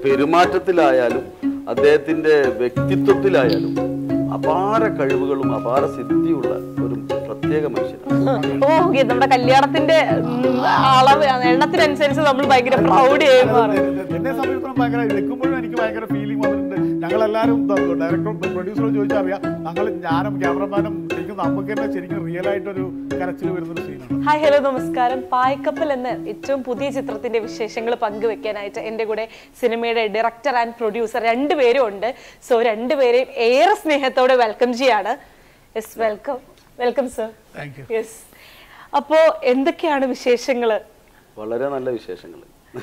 പെരുമാറ്റത്തിലായാലും അദ്ദേഹത്തിന്റെ വ്യക്തിത്വത്തിലായാലും അപാര കഴിവുകളും അപാര സിദ്ധിയുള്ള ഒരു പ്രത്യേക മനുഷ്യനാണ് ഓ ഓക്കെ നമ്മുടെ കല്യാണത്തിന്റെ ഉം, അളവ് എണ്ണത്തിനനുസരിച്ച് നമ്മൾ ഭയങ്കര പ്രൗഡ് ചെയ്യുന്നതാണ് എന്നെ സംബന്ധിച്ചിടത്തോളം ഭയങ്കര വെക്കുമ്പോഴും എനിക്ക് ഭയങ്കര ഫീലിംഗ് വന്നിട്ടുണ്ട് ഞങ്ങളെല്ലാവരും ഡയറക്ടറും പ്രൊഡ്യൂസറും ചോദിച്ചാൽ അറിയാം ഞങ്ങൾ ഞാനും ക്യാമറമാനും ശരിക്കും നമുക്ക് തന്നെ ശരിക്കും റിയൽ ആയിട്ടൊരു കരച്ചിൽ വരുന്നൊരു സീനാണ് ഹായ് ഹലോ നമസ്കാരം പായ്ക്കപ്പൽ എന്ന ഏറ്റവും പുതിയ ചിത്രത്തിന്റെ വിശേഷങ്ങൾ പങ്കുവെക്കാനായിട്ട് എൻ്റെ കൂടെ സിനിമയുടെ ഡയറക്ടർ ആൻഡ് പ്രൊഡ്യൂസർ രണ്ടുപേരും ഉണ്ട് സോ രണ്ടുപേരെയും ഏറെ സ്നേഹത്തോടെ വെൽക്കം ചെയ്യാണ് yes welcome welcome sir thank you yes അപ്പോ എന്തൊക്കെയാണ് വിശേഷങ്ങള് വളരെ നല്ല വിശേഷങ്ങൾ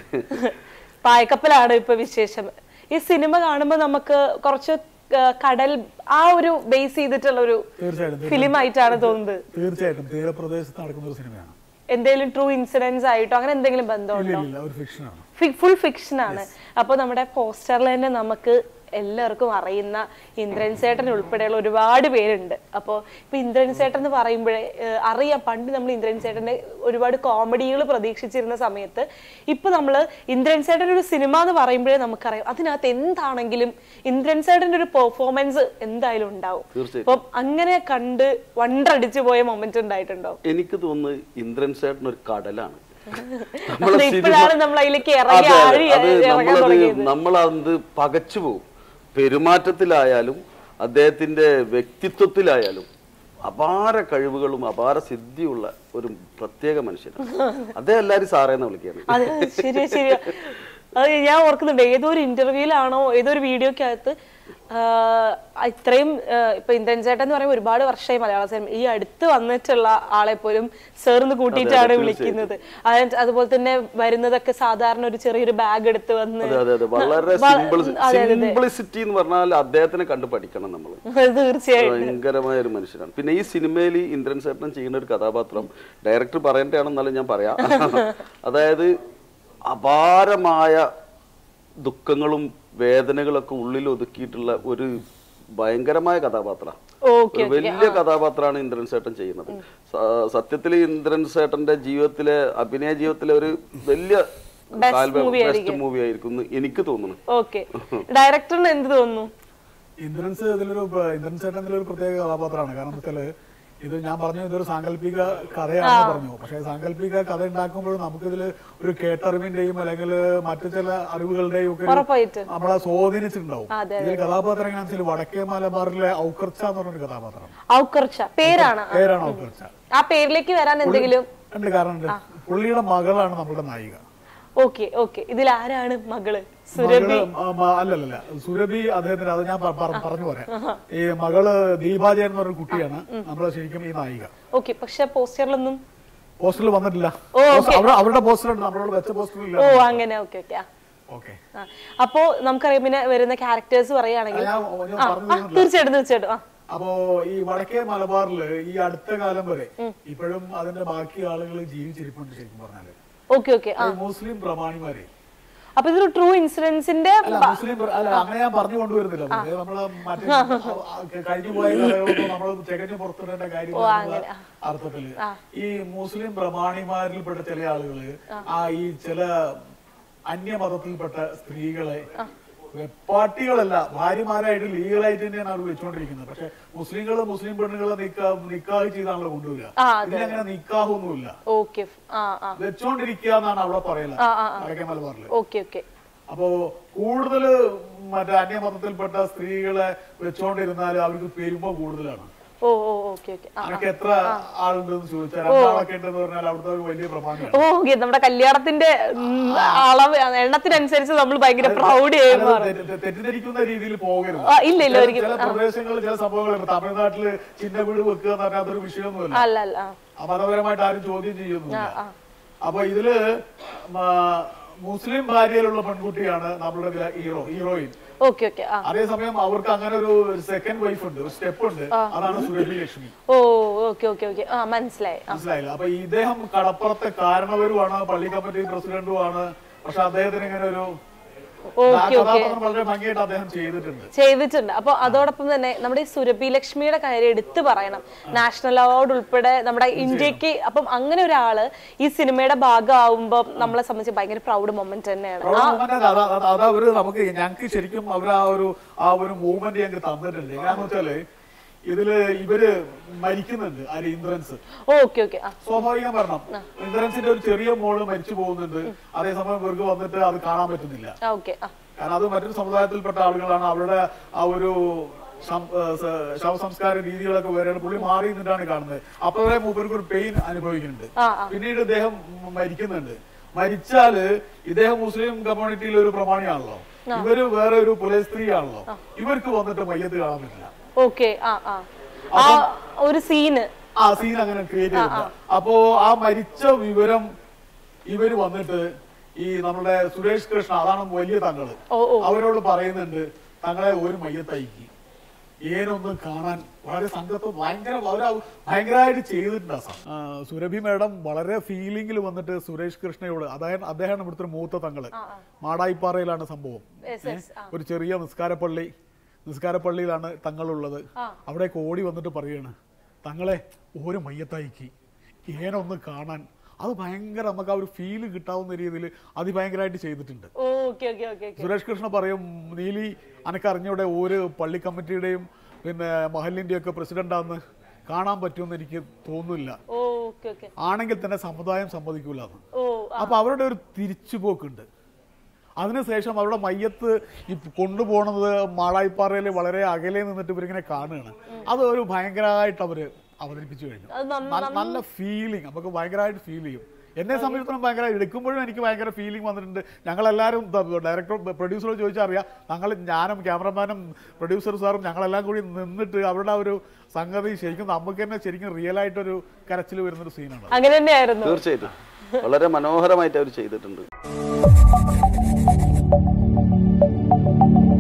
പായ്ക്കപ്പലാണ് ഇപ്പൊ വിശേഷം ഈ സിനിമ കാണുമ്പോൾ നമുക്ക് കുറച്ച് ആ, കടൽ ആ ഒരു ബേസ് ചെയ്തിട്ടുള്ള ഒരു തീർച്ചയായിട്ടും ഫിലിം ആയിട്ടാണ് തോന്നുന്നത് തീർച്ചയായിട്ടും തീരപ്രദേശത്ത് നടക്കുന്ന ഒരു സിനിമയാണ് എന്തെങ്കിലും ട്രൂ ഇൻസിഡൻസ് ആയിട്ടോ അങ്ങനെ എന്തെങ്കിലും ഇല്ല ബന്ധമുണ്ടോ ഇല്ല ഒരു ഫിക്ഷനാണ് ഫുൾ ഫിക്ഷൻ ആണ് അപ്പോൾ നമ്മുടെ പോസ്റ്ററിൽ തന്നെ നമുക്ക് എല്ലാവർക്കും അറിയുന്ന ഇന്ദ്രൻ സേട്ടൻ ഉൾപ്പെടെയുള്ള ഒരുപാട് പേരുണ്ട് അപ്പോൾ ഇപ്പൊ ഇന്ദ്രൻ സേട്ടൻ എന്ന് പറയുമ്പോഴേ ഏഹ്, അറിയാം പണ്ട് നമ്മൾ ഇന്ദ്രൻ സേട്ടന്റെ ഒരുപാട് കോമഡികൾ പ്രതീക്ഷിച്ചിരുന്ന സമയത്ത് ഇപ്പൊ നമ്മൾ ഇന്ദ്രൻ സേട്ടൻ ഒരു സിനിമ എന്ന് പറയുമ്പോഴേ നമുക്കറിയാം അതിനകത്ത് എന്താണെങ്കിലും ഇന്ദ്രൻ സേട്ടന്റെ ഒരു പെർഫോമൻസ് എന്തായാലും ഉണ്ടാവും തീർച്ചയായും. അപ്പം അങ്ങനെ കണ്ട് വണ്ടടിച്ചു പോയ മൊമെന്റ് ഉണ്ടായിട്ടുണ്ടോ എനിക്ക് തോന്നുന്നത് ഇന്ദ്രൻ ചേട്ടൻ ഒരു കടലാണ് അത് ഇപ്പോഴാണ് നമ്മൾ അതിലേക്ക് ഇറങ്ങി അതെ, അതെ. ആഴി അത് ഇറങ്ങാൻ നമ്മളത് തുടങ്ങിയത് നമ്മളത് പകച്ചു പോകും പെരുമാറ്റത്തിലായാലും അദ്ദേഹത്തിന്റെ വ്യക്തിത്വത്തിലായാലും അപാര കഴിവുകളും അപാര സിദ്ധിയുള്ള ഒരു പ്രത്യേക മനുഷ്യനാണ് അദ്ദേഹം എല്ലാരും സാറേന്ന് വിളിക്കുകയാണ് അത് ശരിയാ ശരിയാ അത് ഞാൻ ഓർക്കുന്നുണ്ട് ഏതോ ഒരു ഇന്റർവ്യൂലാണോ ഏതോ ഒരു വീഡിയോക്കകത്ത് ആഹ് ഇത്രയും ആഹ് ഇപ്പൊ ഇന്ദ്രൻ ചേട്ടൻ എന്ന് പറയുമ്പോൾ ഒരുപാട് വർഷമായി മലയാള സിനിമ ഈ അടുത്ത് വന്നിട്ടുള്ള ആളെ പോലും ചേർന്ന് കൂട്ടിയിട്ടാണ് വിളിക്കുന്നത് അത് അതുപോലെ തന്നെ വരുന്നതൊക്കെ സാധാരണ ഒരു ചെറിയൊരു ബാഗ് എടുത്ത് വന്ന് അതെ അതെ അതെ വളരെ വ- സിമ്പിൾ അതെ, അതെ, അതെ. സിംപ്ലിസിറ്റി എന്ന് പറഞ്ഞാൽ അദ്ദേഹത്തിനെ കണ്ടു പഠിക്കണം നമ്മൾ തീർച്ചയായും ഭയങ്കരമായ ഒരു മനുഷ്യനാണ് പിന്നെ ഈ സിനിമയിൽ ഇന്ദ്രൻ ചേട്ടൻ ചെയ്യുന്ന ഒരു കഥാപാത്രം ഡയറക്ടർ പറയേണ്ടതാണെന്നാലും ഞാൻ പറയാം അതായത് അപാരമായ ദുഃഖങ്ങളും വേദനകളൊക്കെ ഉള്ളിൽ ഒതുക്കിയിട്ടുള്ള ഒരു ഭയങ്കരമായ കഥാപാത്രം ഓക്കെ ഒരു വലിയ കഥാപാത്രമാണ് ഇന്ദ്രൻ സേട്ടൻ ചെയ്യുന്നത് സ- സത്യത്തിൽ ഇന്ദ്രൻ സേട്ടന്റെ ജീവിതത്തിലെ അഭിനയ ജീവിതത്തിലെ ഒരു വലിയ ബെസ്റ്റ് മൂവി ആയിരിക്കും എന്ന് എനിക്ക് തോന്നുന്നു ഓക്കെ ഡയറക്ടറിന് എന്ത് തോന്നുന്നു ഇന്ദ്രൻസ് ഇതിലൊരു പ്ര- ഇന്ദ്രൻ ചേട്ടൻ ഇതിലൊരു പ്രത്യേക കഥാപാത്രമാണ് കാരണം എന്താ വെച്ചാല് ഇത് ഞാൻ പറഞ്ഞു ഇതൊരു സാങ്കല്പിക കഥയാണെന്ന് പറഞ്ഞു പക്ഷേ സാങ്കല്പിക കഥ ഉണ്ടാക്കുമ്പോൾ നമുക്കിതിൽ ഒരു കേട്ടറിവിന്റെയും അല്ലെങ്കിൽ മറ്റു ചില അറിവുകളുടെയും ഒക്കെ ഒരു ഉറപ്പായിട്ട് നമ്മളെ സ്വാധീനിച്ചിട്ടുണ്ടാവും അതെ, ഇതിൽ കഥാപാത്രം എങ്ങനെയാണെന്ന് വെച്ചാൽ വടക്കേ മലബാറിലെ ഔക്കർച്ച എന്ന് പറഞ്ഞൊരു കഥാപാത്രം ഔക്കർച്ച പേരാണ് പേരാണ് ഔക്കർച്ച ആ പേരിലേക്ക് വരാൻ എന്തെങ്കിലും ഉണ്ട് കാരണം ഉണ്ട്. പുള്ളിയുടെ മകളാണ് നമ്മുടെ നായിക ഓക്കെ ഓക്കെ ഇതിൽ ആരാണ് മകള് സുരഭി മകള് ആ, മ- അല്ലല്ല സുരഭി അദ്ദേഹത്തിന് അത് ഞാൻ പ- പറ- പറഞ്ഞു പറയാം ഈ മകള് ദീപാജയൻ എന്ന് പറഞ്ഞ കുട്ടിയാണ് നമ്മളെ ശരിക്കും ഈ നായിക ഓക്കെ പക്ഷെ പോസ്റ്ററിലൊന്നും പോസ്റ്ററിൽ വന്നിട്ടില്ല ഓ, പോസ്റ്റർ- അവരുടെ അവരുടെ പോസ്റ്റർ ഉണ്ട് നമ്മളോട് വെച്ച പോസ്റ്റർ ഇല്ല ഓ അങ്ങനെ ഓക്കെ ഓക്കെ ഓക്കെ അപ്പോ നമുക്കറിയാം പിന്നെ വരുന്ന ക്യാരക്ടേഴ്സ് പറയുകയാണെങ്കിൽ ഞാൻ ഞാൻ ആ പറഞ്ഞു ആ, തീർച്ചയായിട്ടും തീർച്ചയായിട്ടും ആ അപ്പോ ഈ വടക്കേ മലബാറില് ഈ അടുത്ത കാലം വരെ ഇപ്പോഴും അതിന്റെ ബാക്കി ആളുകൾ ജീവിച്ചിരിപ്പുണ്ട് ശരിക്കും പറഞ്ഞാല് ഓക്കെ ഓക്കെ ആ ഈ മുസ്ലിം പ്രമാണിമാരെ അപ്പൊ ഇതൊരു ട്രൂ ഇൻസിഡൻസിന്റെ അല്ല മുസ്ലിം പ്ര- അല്ല അങ്ങനെ ഞാൻ പറഞ്ഞു കൊണ്ടുവരുന്നില്ല വെറുതെ നമ്മള് മറ്റേ കഴിഞ്ഞു പോയ കഥകളൊന്നും നമ്മൾ തികഞ്ഞു പുറത്തുവിടേണ്ട കാര്യം അർത്ഥത്തില് ഈ മുസ്ലിം പ്രമാണിമാരിൽപ്പെട്ട ചില ആളുകള് ആ ഈ ചില അന്യമതത്തിൽപ്പെട്ട സ്ത്രീകളെ പാർട്ടികളല്ല ഭാര്യമാരായിട്ട് ലീഗലായിട്ട് തന്നെയാണ് അവർ വെച്ചുകൊണ്ടിരിക്കുന്നത് പക്ഷെ മുസ്ലിങ്ങള് മുസ്ലിം പെണ്ണുങ്ങളെ നിക്കാ നിക്കാഹ് ചെയ്താണല്ലോ കൊണ്ടുവരിക ആ, ഇതിലങ്ങനെ നിക്കാഹൊന്നുമില്ല ഓക്കെ ആ ആ വെച്ചോണ്ടിരിക്കുക എന്നാണ് അവിടെ പറയല വടക്കേ മലബാറില് ഓക്കെ ഓക്കെ അപ്പോ കൂടുതൽ മറ്റേ അന്യമതത്തിൽപ്പെട്ട സ്ത്രീകളെ വെച്ചോണ്ടിരുന്നാൽ അവർക്ക് പെരുമ കൂടുതലാണ് ഓ ഓ ഓക്കെ ഓക്കെ ആ അതൊക്കെ എത്ര ആളുണ്ടെന്ന് ചോദിച്ചാൽ രണ്ടാളൊക്കെ ഉണ്ടെന്ന് പറഞ്ഞാൽ അവിടുത്തെ ഒരു വലിയ പ്രമാണമാണ് ഓ ഓക്കെ നമ്മുടെ കല്യാണത്തിന്റെ ഉം, അളവ് എണ്ണത്തിനനുസരിച്ച് നമ്മൾ ഭയങ്കര പ്രൗഡ് ചെയ്യുന്നു അല്ലാതെ തെറ്റ് തെറ്റിദ്ധരിക്കുന്ന രീതിയിൽ പോകരുത് ആ, ഇല്ല ഇല്ല ചില- ഒരിക്കലും ചില പ്രദേശങ്ങളിൽ ചില സംഭവങ്ങളുണ്ട് തമിഴ്നാട്ടില് ചിന്ന വീട് വെക്കുക എന്ന് പറഞ്ഞാൽ അതൊരു വിഷയമൊന്നുമല്ല അല്ല അല്ല ആ. ആ മതപരമായിട്ട് ആരും ചോദ്യം ചെയ്യുന്നില്ല അപ്പൊ ഇതില് മ- മുസ്ലിം ഭാര്യയിലുള്ള പെൺകുട്ടിയാണ് നമ്മളുടെ ഹീറോ ഹീറോയിൻ ഓക്കെ ഓക്കെ ആ അതേസമയം അവർക്ക് അങ്ങനെ ഒരു സെക്കൻഡ് വൈഫ് ഉണ്ട് ഒരു സ്റ്റെപ്പ് ഉണ്ട് അതാണ് Surabhi Lakshmi oh okay okay okay ആ മനസ്സിലായി ആ മനസ്സിലായില്ല അപ്പൊ ഇദ്ദേഹം കടപ്പുറത്തെ കാരണവരുമാണ് പള്ളി കമ്മിറ്റി പ്രസിഡന്റുമാണ് പക്ഷെ അദ്ദേഹത്തിന് ഇങ്ങനെ ഒരു ആ ഓക്കെ ഓക്കെ കഥാപാത്രം വളരെ ഭംഗിയായിട്ട് അദ്ദേഹം ചെയ്തിട്ടുണ്ട് ചെയ്തിട്ടുണ്ട് അപ്പൊ അതോടൊപ്പം തന്നെ നമ്മുടെ ഈ സുരഭി ലക്ഷ്മിയുടെ കാര്യം എടുത്തു പറയണം നാഷണൽ അവാർഡ് ഉൾപ്പെടെ നമ്മുടെ ഇന്ത്യക്ക് അപ്പം അങ്ങനെ ഒരാള് ഈ സിനിമയുടെ ഭാഗമാവുമ്പോ നമ്മളെ സംബന്ധിച്ച് ഭയങ്കര പ്രൗഡ് മൊമെന്റ് തന്നെയാണ് പ്രൗഢ moment അല്ല. അതാ- അതാ- അത് അവര് നമുക്ക് ഞങ്ങൾക്ക് ശരിക്കും അവർ ആ ഒരു ആ ഒരു മൂവ്മെന്റ് ഞങ്ങൾക്ക് തന്നിട്ടുണ്ട് കാരണം വെച്ചാല് ഇതില് ഇവര് മരിക്കുന്നുണ്ട് ആര് ഇന്ദ്രൻസ് ഓക്കെ ഓക്കെ ആ സ്വാഭാവികം പറഞ്ഞു ഇന്ദ്രൻസിന്റെ ഒരു ചെറിയ മോള് മരിച്ചു പോകുന്നുണ്ട് അതേസമയം ഇവർക്ക് വന്നിട്ട് അത് കാണാൻ പറ്റുന്നില്ല ഓക്കെ ആ കാരണം അത് മറ്റൊരു സമുദായത്തിൽപ്പെട്ട ആളുകളാണ് അവരുടെ ആ ഒരു സം- ഏഹ് സ- ശവസംസ്കാര രീതികളൊക്കെ വരെയാണ് പുള്ളി മാറി നിന്നിട്ടാണ് കാണുന്നത് അപ്പോഴേ മൂപ്പർക്ക് ഒരു പെയിൻ അനുഭവിക്കുന്നുണ്ട് ആ ആ പിന്നീട് ഇദ്ദേഹം മരിക്കുന്നുണ്ട് മരിച്ചാല് ഇദ്ദേഹം മുസ്ലിം കമ്മ്യൂണിറ്റിയിൽ ഒരു പ്രമാണിയാണല്ലോ ഇവര് വേറെ ഒരു പുലയ സ്ത്രീയാണല്ലോ ഇവർക്ക് വന്നിട്ട് മയ്യത്ത് കാണാൻ പറ്റില്ല ഓക്കെ ആ ആ ആ ഒരു സീന് ആ സീൻ അങ്ങനെ ക്രിയേറ്റ് ചെയ്തില്ല അപ്പോ ആ മരിച്ച വിവരം ഇവര് വന്നിട്ട് ഈ നമ്മുടെ സുരേഷ് കൃഷ്ണ അതാണ് വലിയ തങ്ങള് ഓ ഓ അവരോട് പറയുന്നുണ്ട് തങ്ങളെ ഒരു മയ്യത്തയക്കി ഏനൊന്ന് കാണാൻ വളരെ സംഘത്വം ഭയങ്കര അവര് ഭയങ്കരമായിട്ട് ചെയ്തിട്ടുണ്ട് ആ സം- ആ, സുരഭി മേഡം വളരെ ഫീലിംഗിൽ വന്നിട്ട് സുരേഷ് കൃഷ്ണയോട് അതായത് അദ്ദേഹമാണ് ഇവിടുത്തെ ഒരു മൂത്ത തങ്ങള് മാടായിപ്പാറയിലാണ് സംഭവം Yes, yes, ആ. ഒരു ചെറിയ നിസ്കാരപ്പള്ളി നിസ്കാരപ്പള്ളിയിലാണ് തങ്ങളുള്ളത് അവിടേക്ക് ഓടി വന്നിട്ട് പറയാണ് തങ്ങളെ ഒരു മയ്യത്തയക്കി ഏനൊന്ന് കാണാൻ അത് ഭയങ്കര നമുക്ക് ആ ഒരു ഫീല് കിട്ടാവുന്ന രീതിയിൽ അതിഭയങ്കരമായിട്ട് ചെയ്തിട്ടുണ്ട് okay okay okay okay Suresh Krishna പറയും നീലി അനക്കറിഞ്ഞൂടെ ഒരു പള്ളി കമ്മിറ്റിയുടെയും പിന്നെ മഹലിന്റെ ഒക്കെ പ്രസിഡന്റാന്ന് കാണാൻ പറ്റുമെന്ന് എനിക്ക് തോന്നുന്നില്ല ഓക്കെ ഓക്കെ ആണെങ്കിൽ തന്നെ സമുദായം സമ്മതിക്കൂല എന്ന് ഓ അപ്പൊ അവരുടെ ഒരു തിരിച്ചുപോക്കുണ്ട് അതിനുശേഷം അവരുടെ മയ്യത്ത് ഈ കൊണ്ടുപോകുന്നത് മാളായിപ്പാറയിൽ വളരെ അകലെ നിന്നിട്ട് ഇവരിങ്ങനെ കാണുകയാണ് അത് ഒരു ഭയങ്കരമായിട്ട് അവര് അവതരിപ്പിച്ചു കഴിഞ്ഞു അത് നന്ന- നല്ല- നല്ല ഫീലിംഗ് നമുക്ക് ഭയങ്കരമായിട്ട് ഫീൽ ചെയ്യും എന്നെ സംബന്ധിച്ചിടത്തോളം ഭയങ്കര എടുക്കുമ്പോഴും എനിക്ക് ഭയങ്കര ഫീലിംഗ് വന്നിട്ടുണ്ട് ഞങ്ങളെല്ലാവരും ഡയറക്ടർ പ്രൊഡ്യൂസറോട് ചോദിച്ചാൽ അറിയാം ഞങ്ങൾ ഞാനും ക്യാമറമാനും പ്രൊഡ്യൂസർ സാറും ഞങ്ങളെല്ലാം കൂടി നിന്നിട്ട് അവരുടെ ആ ഒരു സംഗതി ശരിക്കും നമുക്ക് തന്നെ ശരിക്കും റിയൽ ആയിട്ടൊരു കരച്ചിൽ വരുന്നൊരു സീനാണ് അങ്ങനെ തന്നെയായിരുന്നു തീർച്ചയായിട്ടും വളരെ മനോഹരമായിട്ട് അവർ ചെയ്തിട്ടുണ്ട്